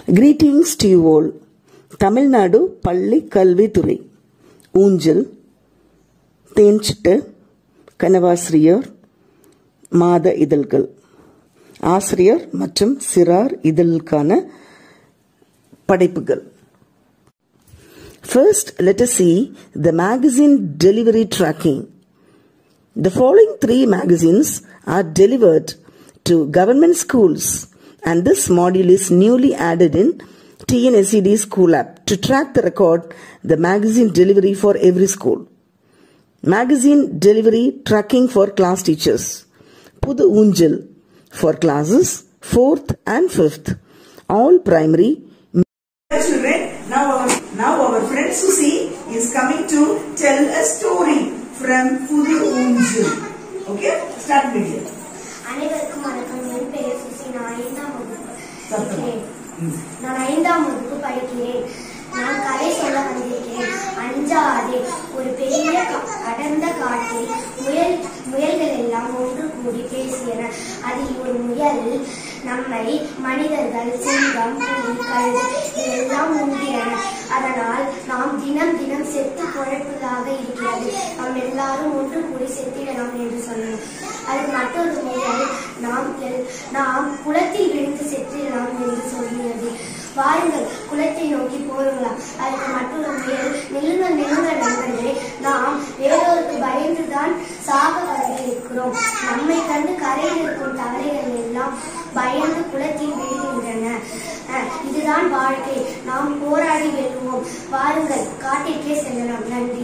Greetings to you all. Tamil Nadu பள்ளி கல்வித்துறை ஊஞ்சல் தேன்சிட்டு கனவாசிரியர் மாத இதழ்கள் ஆசிரியர் மற்றும் சிறார் இதழுக்கான படைப்புகள் First, let us see the magazine delivery tracking. The following three magazines are delivered to government schools, and this module is newly added in TNSED School app to track the record the magazine delivery for every school. Magazine delivery tracking for class teachers. Pudu Unjal for classes 4th and 5th. All primary children, now our, now our friend Susi is coming to tell a story from Fudu Unju. Okay, start video. அனைவருக்கும் வணக்கம் என் பெயர் சுசி நான் ஐந்தாம் வகுப்பு சத்தமா. படிக்கிறேன் நான் ஐந்தாம் வகுப்பு படிக்கிறேன் நான் கதை சொல்ல வந்திருக்கிறேன் அஞ்சாதே ஒரு பெரிய கா- அடர்ந்த காட்டில் முயல் முயல்கள் எல்லாம் ஒன்று கூடி பேசியன அதில் ஒரு முயல் நம்மை மனிதர்கள் சிங்கம் புலி கழுகு இதெல்லாம் உண்கிறன அதனால் நாம் தினம் தினம் செத்து பொழைப்பதாக இருக்கிறது நாம் எல்லாரும் ஒன்று கூடி செத்திடலாம் என்று சொன்னோம் அது மற்றொரு முயல் நாம் எல்- நாம் குளத்தில் விழுந்து செத்திடலாம் என்று சொல்கிறது வாருங்கள் குளத்தை நோக்கி போருங்களாம் அதுக்கு மற்றொரு முயல் நில்லுங்கள் நில்லுங்கள் நண்பர்களே நாம் வேறொருக்கு பயந்துதான் சாக வரவிருக்கிறோம் நம்மை கண்டு கரையில் இருக்கும் தவறைகள் எல்லாம் பயந்து குளத்தில் விழுகின்றன அஹ், இதுதான் வாழ்க்கை நாம் போராடி வெல்லுவோம் வாருங்கள் காட்டிற்கே செல்லலாம் நன்றி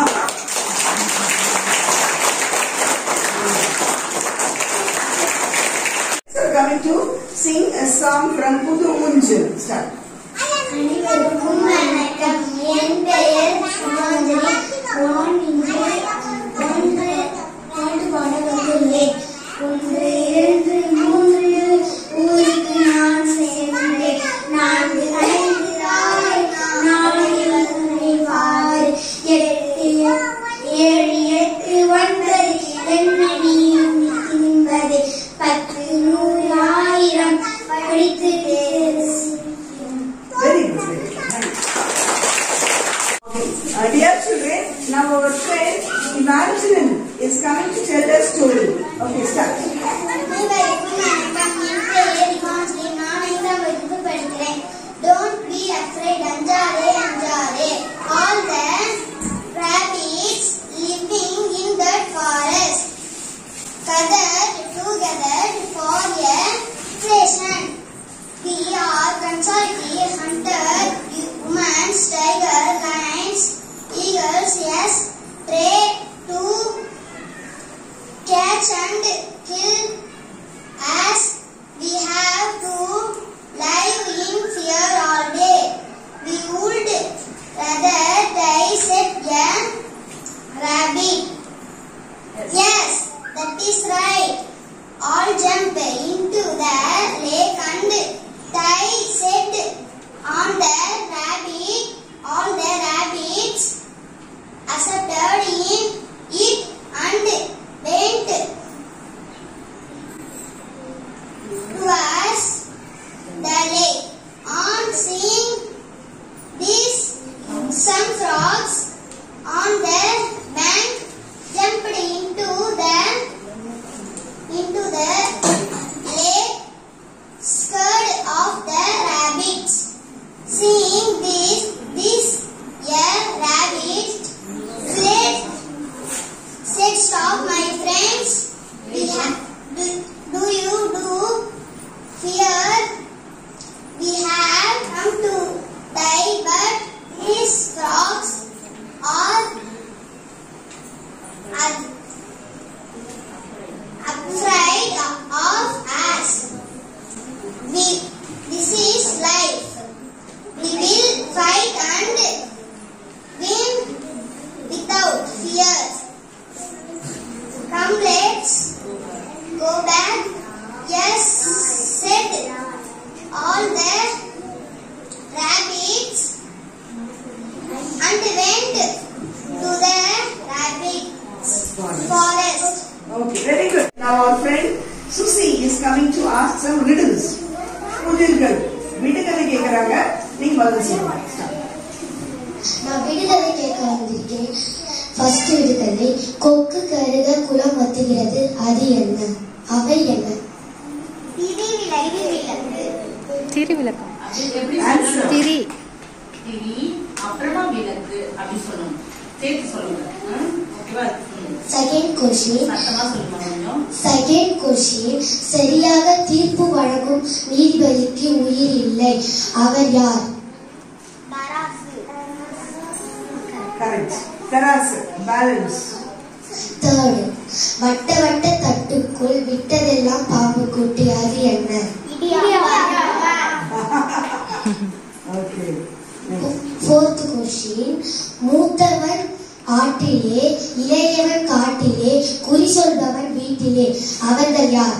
So coming to sing a song from Pudu Unju. Start. அனைவருக்கும் வணக்கம் என் பெயர் சுமந்திரி நான் இன்று ஒன்று ஒன்று பாட வந்துள்ளேன் ஒன்று இரண்டு மூன்று ஊருக்கு நான் சேர்ந்தேன் நான்கு ஐந்து ஆறு நாலு ஏழு ஆறு எட்டு ஏழு எட்டு ஒன்பது எண்ணெயும் என்பது பத்து நூறு ஆயிரம் படித்து பேசுகிறேன் Very good, very good. Nice. Okay. Uh, dear children, now our friend Evangeline is coming to tell a story. Okay, start. அனைவருக்கும் வணக்கம் என் பெயர் இமான்ஸ்ரீ நான் ஐந்தாம் வகுப்பு படிக்கிறேன் டோன்ட் பி அஃப்ரைட் அஞ்சாதே அஞ்சாதே all the rabbits living in the forest gathered together for a session we are consulting hunter women tiger lions eagles yes prey to catch and kill as we have to live in fear all day. We would rather die set a rabbit. Yes, that is right. All jump into the lake and die set on the விடுகதை கேக்குறாங்க நீங்க பதில் சொல்லுங்க நான் விடுதலை கேட்க வந்திருக்கேன் first விடுதலை கொக்கு கருக குளம் வத்துகிறது அது என்ன அவை என்ன திரி விளக்கம் ஆன்சர் திரி திரி அப்புறமா விளக்கு அப்படி சொல்லணும் சேர்த்து சொல்லுங்க ம்? ஓகேவா ம். செகண்ட் கொஸ்டின் சத்தமா சொல்லுங்க கொஞ்சம் செகண்ட் கொஸ்டின் சரியாக தீர்ப்பு வழங்கும் நீதிபதிக்கு உயிர் இல்லை அவர் யார் கரெக்ட் தராசு பேலன்ஸ் தேர்டு வட்ட வட்ட தட்டுக்குள் விட்டதெல்லாம் பாம்பு குட்டி அது என்ன ஓகே ஃபோர்த் கொஸ்டின் மூத்தவன் ஆற்றிலே இளையவன் காட்டிலே குறி சொல்பவன் வீட்டிலே அவர்கள் யார்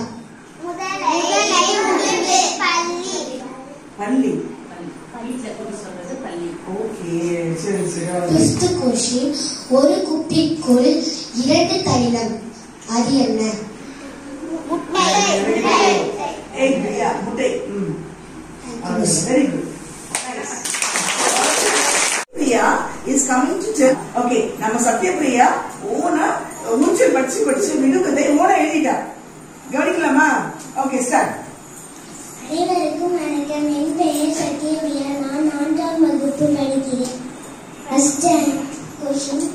பள்ளி பள்ளி வீட்டுல கூட்டி சொல்றது பள்ளி ஓகே சரி சரி okay. ஃபிஃப்த் கொஸ்டின் ஒரு குப்பிக்குள் இரண்டு தைலம் அது என்ன Egg, yeah, முட்டை ம் very good Priya is coming to tell okay நம்ம சத்யபிரியா ஓனா மூச்சல் படிச்சு படிச்சு விடுகதை ஓனா எழுதிட்டா கவனிக்கலாமா ஓகே ஸ்டார்ட் அனைவருக்கும் வணக்கம் என் பெயர் சத்யபிரியா நான் நான்காம் வகுப்பு படிக்கிறேன் ஃபர்ஸ்ட் கொஸ்டின்